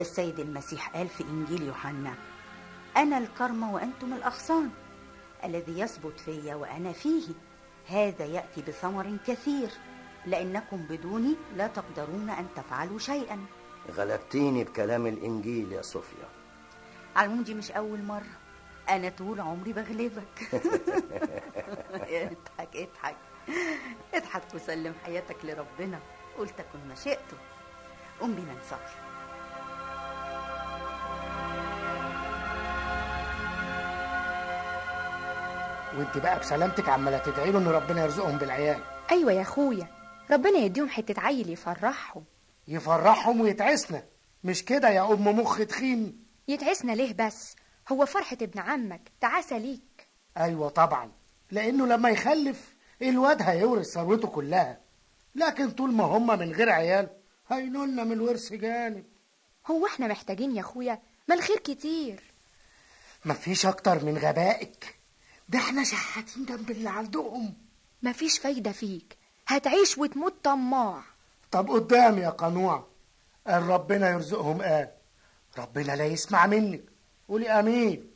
السيد المسيح قال في إنجيل يوحنا أنا الكرمة وأنتم الأغصان الذي يثبت في وأنا فيه هذا يأتي بثمر كثير لأنكم بدوني لا تقدرون أن تفعلوا شيئا غلبتيني بكلام الإنجيل يا صوفيا على العموم دي مش أول مرة أنا طول عمري بغلبك اضحك اضحك اضحك وسلم حياتك لربنا قل تكن مشيئته قوم بينا نصلي وانت بقى بسلامتك عماله تدعي له ان ربنا يرزقهم بالعيال ايوه يا اخويا ربنا يديهم حته عيل يفرحهم يفرحهم ويتعسنا مش كده يا ام مخ تخين يتعسنا ليه بس هو فرحة ابن عمك تعاسة ليك ايوه طبعا لانه لما يخلف الواد هيورث ثروته كلها لكن طول ما هم من غير عيال هينولنا من الورث جانب هو احنا محتاجين يا اخويا ما الخير كتير مفيش اكتر من غبائك ده احنا شحاتين جنب اللي عندهم مفيش فايدة فيك هتعيش وتموت طماع طب قدام يا قنوع قال ربنا يرزقهم قال ربنا لا يسمع منك قولي امين